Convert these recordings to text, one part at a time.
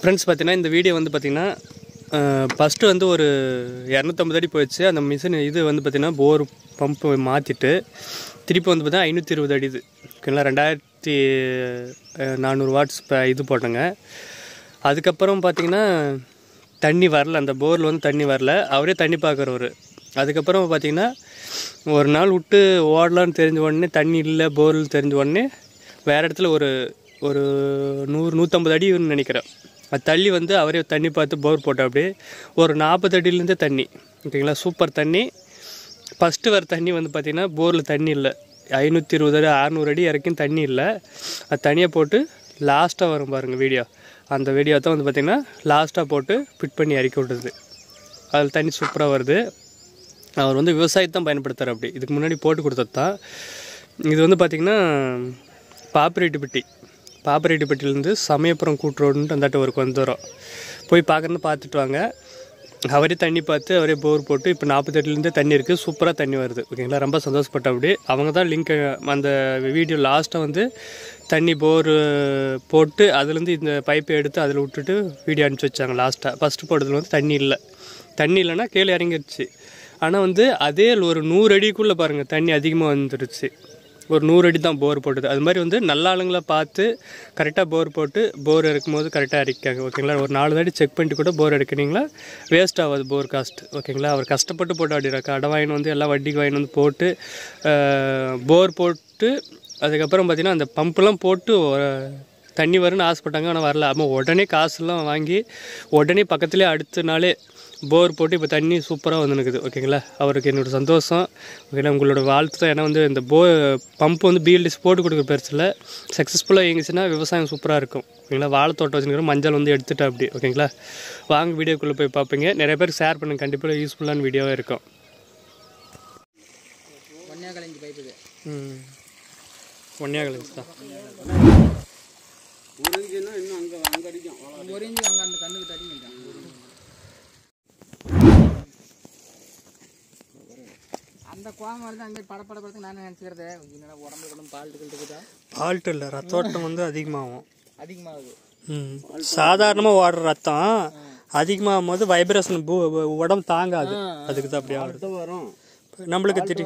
Friends பார்த்தீங்கன்னா இந்த video வந்து பார்த்தீங்கன்னா ஃபஸ்ட்டு வந்து ஒரு இரநூத்தம்பது அடி போயிடுச்சு அந்த மிஷின் இது வந்து பார்த்தீங்கன்னா போர் பம்ப் மாற்றிட்டு திருப்பி வந்து பார்த்தீங்கன்னா ஐநூற்றி இருபது அடி இது ஓகேங்களா ரெண்டாயிரத்தி அஹ், நானூறு வாட்ஸ் இப்போ இது போட்டோங்க அதுக்கப்புறம் பார்த்தீங்கன்னா தண்ணி வரல அந்த போரில் வந்து தண்ணி வரல அவரே தண்ணி பார்க்குறவர் அதுக்கப்புறம் பார்த்தீங்கன்னா ஒரு நாள் விட்டு ஓடலான்னு தெரிஞ்ச உடனே தண்ணி இல்லை போரில் தெரிஞ்ச உடனே வேறு இடத்துல ஒரு ஒரு நூறு நூற்றம்பது அடின்னு நினைக்கிறேன் அது தள்ளி வந்து அவரே தண்ணி பார்த்து போர் போட்ட அப்படியே ஒரு நாற்பது அடியிலேருந்தே தண்ணி ஓகேங்களா சூப்பர் தண்ணி ஃபஸ்ட்டு வர தண்ணி வந்து பார்த்திங்கன்னா போரில் தண்ணி இல்லை ஐநூற்றி இருபது அடி அறநூறு அடி இறக்கும் தண்ணி இல்லை அது தனியாக போட்டு லாஸ்ட்டாக வரும் பாருங்கள் வீடியோ அந்த வீடியோ தான் வந்து பார்த்திங்கன்னா லாஸ்ட்டாக போட்டு ஃபிட் பண்ணி இறக்கி விட்டுருது அதில் தண்ணி சூப்பராக வருது அவர் வந்து விவசாயத்தை தான் பயன்படுத்துகிறார் அப்படி இதுக்கு முன்னாடி போட்டு கொடுத்தது தான் இது வந்து பார்த்திங்கன்னா பாப்பிரெட்டிப்பட்டி பாப்பிரெட்டிப்பட்டிலேருந்து சமயபுரம் கூட்டுரோடுன்ட்டு அந்த ஒரு கொஞ்ச தூரம் போய் பார்க்கறது பார்த்துட்டு வாங்க அவரே தண்ணி பார்த்து அவரே போர் போட்டு இப்போ நாற்பத்தெட்டுலேருந்தே தண்ணி இருக்குது சூப்பராக தண்ணி வருது ஓகேங்களா ரொம்ப சந்தோஷப்பட்ட அப்படி அவங்க தான் லிங்க் அந்த வீடியோ லாஸ்ட்டாக வந்து தண்ணி போர் போட்டு அதுலேருந்து இந்த பைப்பை எடுத்து அதில் விட்டுட்டு வீடியோ அனுப்பிச்சி வச்சாங்க லாஸ்ட்டாக ஃபஸ்ட்டு போட்டதில் வந்து தண்ணி இல்லை தண்ணி இல்லைன்னா கீழே இறங்கிருச்சு ஆனால் வந்து அதே ஒரு நூறு அடிக்குள்ளே பாருங்கள் தண்ணி அதிகமாக வந்துருச்சு ஒரு நூறு அடி தான் போர் போட்டது அது மாதிரி வந்து நல்ல ஆளுங்களை பார்த்து கரெக்டாக போர் போட்டு போர் இறக்கும்போது கரெக்டாக இறக்காங்க ஓகேங்களா ஒரு நாலு தாடி செக் பண்ணிட்டு கூட போர் எடுக்கிறீங்களா வேஸ்ட் ஆகாது போர் காஸ்ட் ஓகேங்களா அவர் கஷ்டப்பட்டு போட்டு ஆடிறாரு கடை வாங்கின்னு வந்து எல்லாம் வட்டிக்கு வாங்கின்னு வந்து போட்டு போர் போட்டு அதுக்கப்புறம் பார்த்தீங்கன்னா அந்த பம்பெலாம் போட்டு ஒரு- தண்ணி வரும்னு ஆசைப்பட்டாங்க ஆனால் வரல ஆமாம் உடனே காசுலாம் வாங்கி உடனே பக்கத்துலேயே அடுத்த நாளே போர் போட்டு இப்போ தண்ணி சூப்பராக வந்து நிற்குது ஓகேங்களா அவருக்கு என்னோட சந்தோஷம் ஓகேங்களா உங்களோட வாழ்த்து தான் ஏன்னா வந்து இந்த போ பம்ப் வந்து பிஎல்டிஸ் போட்டு கொடுக்குற பெருசில் சக்ஸஸ்ஃபுல்லாக இயங்குச்சுன்னா விவசாயம் சூப்பராக இருக்கும் ஓகேங்களா வாழை தோட்டம் வச்சுருக்கிற மஞ்சள் வந்து எடுத்துட்டா அப்படி ஓகேங்களா வாங்க வீடியோக்குள்ளே போய் பார்ப்பீங்க நிறைய பேருக்கு ஷேர் பண்ணுங்க கண்டிப்பாக யூஸ்ஃபுல்லான வீடியோவாக இருக்கும் ஒன்னே கலைஞ்சு பைப்பு இது ம் ஒன்னியாக கழிச்சு தான் ஒரிஞ்சு அங்கே அந்த கண்ணுக்கு தடி நிற்கான் அந்த கோவம் வருது அங்கே படப்பட படத்துக்கு நான் நினச்சிக்கிறது என்னடா உடம்புல கூட பால்ட்டுகள் இருக்குதா ஃபால்ட் இல்லை ரத்தோட்டம் வந்து அதிகமாகும் அதிகமாகுது ம் சாதாரணமாக ஓடுற ரத்தம் அதிகமாகும் போது வைப்ரேஷன் உடம்பு தாங்காது அதுக்கு தான் அப்படி ஆகுது வரும் நம்மளுக்கு திட்டி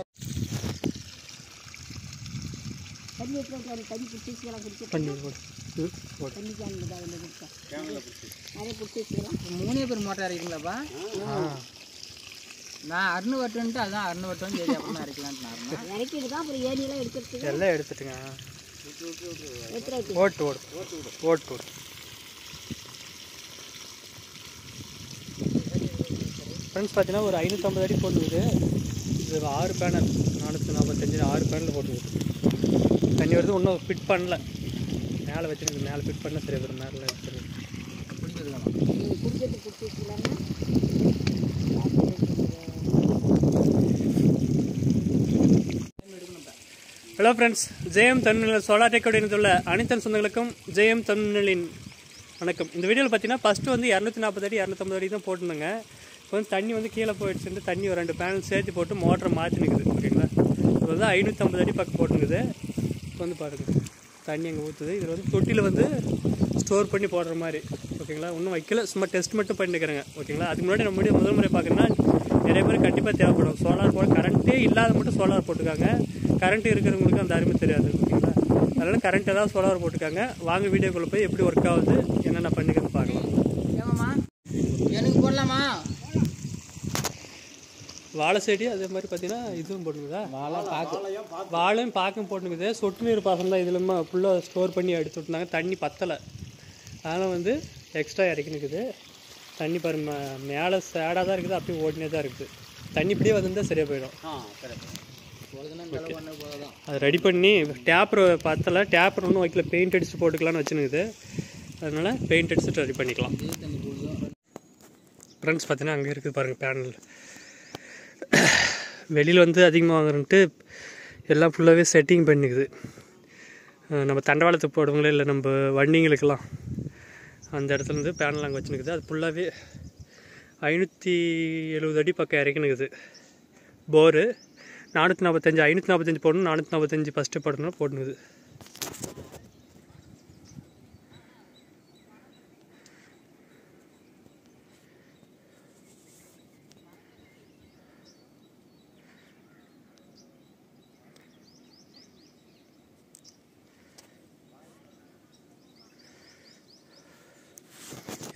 பண்ணி போடு. ம், போடு. மூணே பேர் மோட்டார் இருக்குங்களாப்பா நான் அருணு வட்டுன்ட்டு அதான் அருணு வட்டம் சரி அப்புறம் அரைக்கலான்ட்டு நான் இறக்கிட்டு தான் அப்புறம் ஏணியெல்லாம் எடுக்கிறதுக்கு எல்லாம் எடுத்துட்டுங்க ஓட்டு ஓடு ஓட்டு ஓடு ஃப்ரெண்ட்ஸ் பார்த்தீங்கன்னா ஒரு ஐநூற்றம்பது அடி போட்டுருக்குது இது ஆறு பேனல் நானூற்றி நாற்பத்தஞ்சு ஆறு பேனல் போட்டுருக்குது தண்ணி வருது இன்னும் ஃபிட் பண்ணல மேலே வச்சுருக்கு மேலே ஃபிட் பண்ண சரி வரும் மேலே வச்சுருக்கு குடிக்கிறது குடிச்சு வச்சுக்கலாமா ஹலோ ஃப்ரெண்ட்ஸ் ஜெயம் தமிழ்நில சோலார் டெக்கோடு இணைந்துள்ள அனைத்து சொந்தங்களுக்கும் ஜெயம் தமிழ்நிலின் வணக்கம் இந்த வீடியோவில் பார்த்தீங்கன்னா ஃபஸ்ட்டு வந்து இரநூத்தி நாற்பது அடி இரநூத்தம்பது அடி தான் போட்டுருந்தேங்க இப்போ வந்து தண்ணி வந்து கீழே போயிடுச்சுட்டு தண்ணி ஒரு ரெண்டு பேனல் சேர்த்து போட்டு மோட்டரை மாற்றி நிற்குது ஓகேங்களா இது வந்து ஐநூற்றம்பது அடி பக்கம் போட்டுருக்குது இப்போ வந்து பாருங்கள் தண்ணி அங்கே ஊற்றுது இதில் வந்து தொட்டியில் வந்து ஸ்டோர் பண்ணி போடுற மாதிரி ஓகேங்களா இன்னும் வைக்கல சும்மா டெஸ்ட் மட்டும் பண்ணிக்கிறேங்க ஓகேங்களா அதுக்கு முன்னாடி நம்ம வீடியோ முதல் முறை பார்க்கணும்னா நிறைய பேர் கண்டிப்பாக தேவைப்படும் சோலார் போட கரண்ட்டே இல்லாத மட்டும் சோலார் போட்டுக்காங்க கரண்ட் இருக்கிறவங்களுக்கு அந்த அருமை தெரியாது ஓகேங்களா அதனால் கரண்ட் ஏதாவது சோலார் போட்டுக்காங்க வாங்க வீடியோக்குள்ளே போய் எப்படி ஒர்க் ஆகுது என்னென்ன பண்ணிக்கிறது பார்க்கலாம் ஏமாம்மா எனக்கு போடலாமா வாழை செடி அதே மாதிரி பார்த்தீங்கன்னா இதுவும் போட்டுக்குதா வாழை பாக்கு வாழையும் பாக்கும் போட்டுக்குது சொட்டு நீர் பாசனம் தான் இதுலமா ஃபுல்லாக ஸ்டோர் பண்ணி எடுத்து விட்டுனாங்க தண்ணி பத்தலை அதனால் வந்து எக்ஸ்ட்ரா இறக்கி நிற்குது தண்ணி பாரு ம- மேலே சேடாக தான் இருக்குது அப்படியே ஓடினே தான் இருக்குது தண்ணி இப்படியே வந்திருந்தால் சரியாக போயிடும் போதுன்னா இந்த அளவு பண்ண போதும் அதை ரெடி பண்ணி டேப்பர் பத்தலை டேப்பர் ஒன்றும் வைக்கல பெயிண்ட் அடிச்சு போட்டுக்கலாம்னு வச்சுனுக்குது அதனால் பெயிண்ட் அடிச்சுட்டு ரெடி பண்ணிக்கலாம் இதே தண்ணி போடுதோ ஃப்ரெண்ட்ஸ் பார்த்தீங்கன்னா அங்கே இருக்குது பாருங்கள் பேனல் வெளியில் வந்து அதிகமாக வாங்குறன்ட்டு எல்லாம் ஃபுல்லாகவே செட்டிங் பண்ணிக்குது அஹ் நம்ம தண்டவாளத்துக்கு போடுவாங்களே இல்லை நம்ம வண்டிங்களுக்கெல்லாம் அந்த இடத்துல இருந்து பேனல் அங்கே வச்சுனுக்குது அது ஃபுல்லாகவே ஐநூற்றி எழுபது அடி பக்கம் இறக்கினுக்குது போரு நானூற்றி நாற்பத்தஞ்சு ஐநூற்றி நாற்பத்தஞ்சு போடணும் நானூற்றி நாற்பத்தஞ்சு ஃபஸ்ட்டு போடணும் போட்டுனுக்குது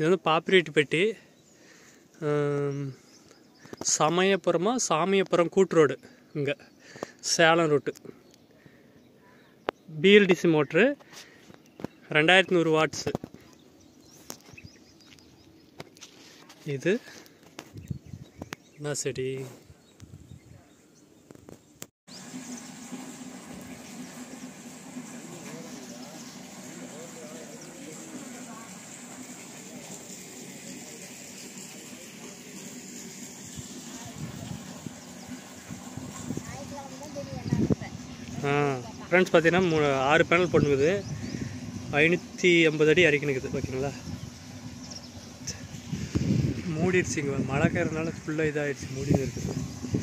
இது வந்து பாப்பிரெட்டிப்பட்டி ஆம், சமயபுரமா சாமியபுரம் கூட்டு ரோடு இங்கே சேலம் ரூட்டு பிஎல்டிசி மோட்ரு ரெண்டாயிரத்தி நூறு வாட்ஸு இது என்ன செடி ஆ ஃப்ரெண்ட்ஸ் பார்த்தீங்கன்னா மூ ஆறு பேனல் போட்டுக்குது ஐநூற்றி ஐம்பது அடி இறக்கினுக்குது ஓகேங்களா மூடிடுச்சுங்க மழை காரனால ஃபுல்லாக இதாகிடுச்சு மூடி இருக்குது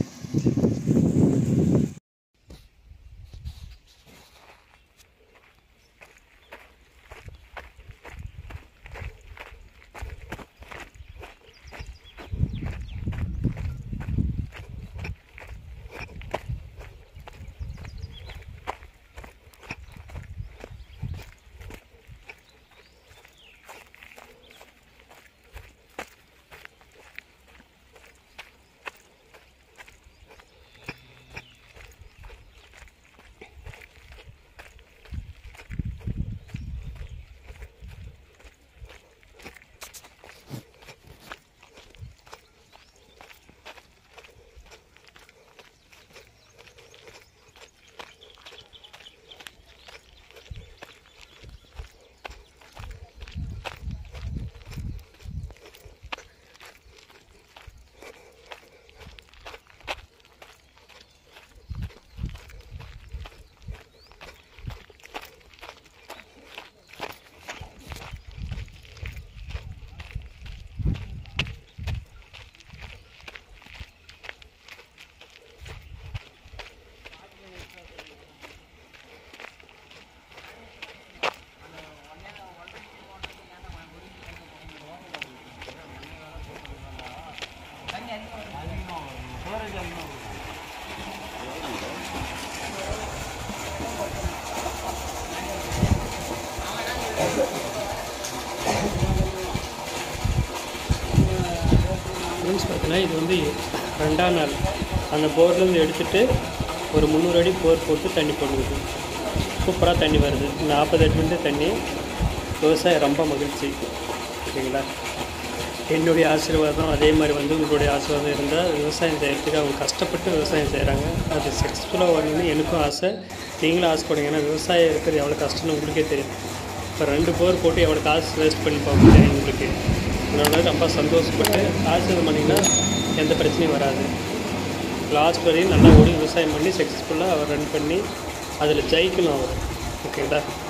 ஃப்ரெண்ட்ஸ் பார்த்தீங்கன்னா இது வந்து ரெண்டாம் நாள் அந்த போர்லேருந்து எடுத்துட்டு ஒரு முந்நூறு அடி போர் போட்டு தண்ணி போடுது சூப்பராக தண்ணி வருது நாற்பது அடி வந்து தண்ணி விவசாயம் ரொம்ப மகிழ்ச்சி ஓகேங்களா என்னுடைய ஆசீர்வாதம் அதே மாதிரி வந்து உங்களுடைய ஆசீர்வாதம் இருந்தால் விவசாயம் செய்கிறதுக்கு அவங்க கஷ்டப்பட்டு விவசாயம் செய்கிறாங்க அது சக்ஸஸ்ஃபுல்லாக வரணும்னு எனக்கும் ஆசை நீங்களும் ஆசைப்படுங்க ஏன்னா விவசாயம் இருக்கிறது எவ்வளோ கஷ்டம்னு உங்களுக்கே தெரியும் இப்போ ரெண்டு போர் போட்டு எவ்வளோ காசு வேஸ்ட் பண்ணி பார்க்க தெரியும் உங்களுக்கு அதனால ரொம்ப சந்தோஷப்பட்டு ஆசீர்வாதம் பண்ணிங்கன்னா எந்த பிரச்சனையும் வராது லாஸ்ட் வரையும் நல்லா ஓடி விவசாயம் பண்ணி சக்ஸஸ்ஃபுல்லாக அவர் ரன் பண்ணி அதில் ஜெயிக்கணும் அவர் ஓகேங்களா